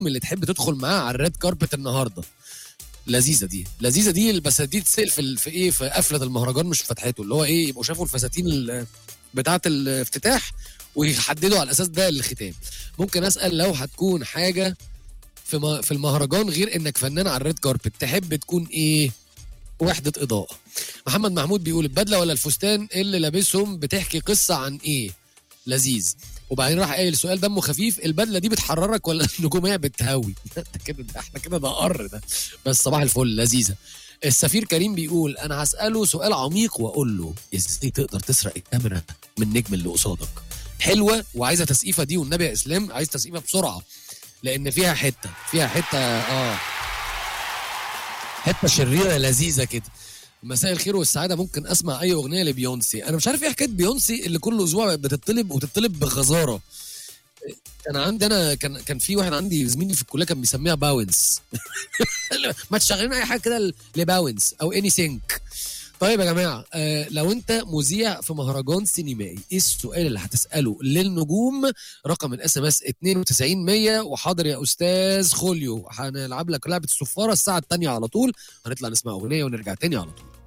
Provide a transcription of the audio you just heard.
اللي تحب تدخل معاه على الريد كاربت النهارده لذيذه دي لذيذه دي بس دي تسال في ال- في ايه في قفله المهرجان مش في فتحته اللي هو ايه يبقوا شافوا الفساتين ال- بتاعه الافتتاح ويحددوا على الاساس ده الختام ممكن اسال لو هتكون حاجه في م- في المهرجان غير انك فنان على الريد كاربت تحب تكون ايه وحده اضاءه محمد محمود بيقول البدله ولا الفستان اللي لابسهم بتحكي قصه عن ايه لذيذ وبعدين راح قايل سؤال دمه خفيف البدله دي بتحررك ولا النجوميه بتهوي ده كده ده احنا كده ده قر ده بس صباح الفل لذيذه السفير كريم بيقول انا هساله سؤال عميق واقول له ازاي تقدر تسرق الكاميرا من النجم اللي قصادك حلوه وعايزه تسقيفه دي والنبي يا اسلام عايز تسقيفه بسرعه لان فيها حته فيها حته اه حته شريره لذيذه كده مساء الخير والسعاده ممكن اسمع اي اغنيه لبيونسي انا مش عارف ايه حكايه بيونسي اللي كل اسبوع بتطلب وتطلب بغزاره كان عندي انا كان كان في واحد عندي زميلي في الكليه كان بيسميها باونس ما تشغلين اي حاجه كده لباونس او اني سينك طيب يا جماعه آه لو انت مذيع في مهرجان سينمائي ايه السؤال اللي هتساله للنجوم رقم الاس ام اس 92100 وحاضر يا استاذ خوليو هنلعب لك لعبه الصفاره الساعه الثانيه على طول هنطلع نسمع اغنيه ونرجع تاني على طول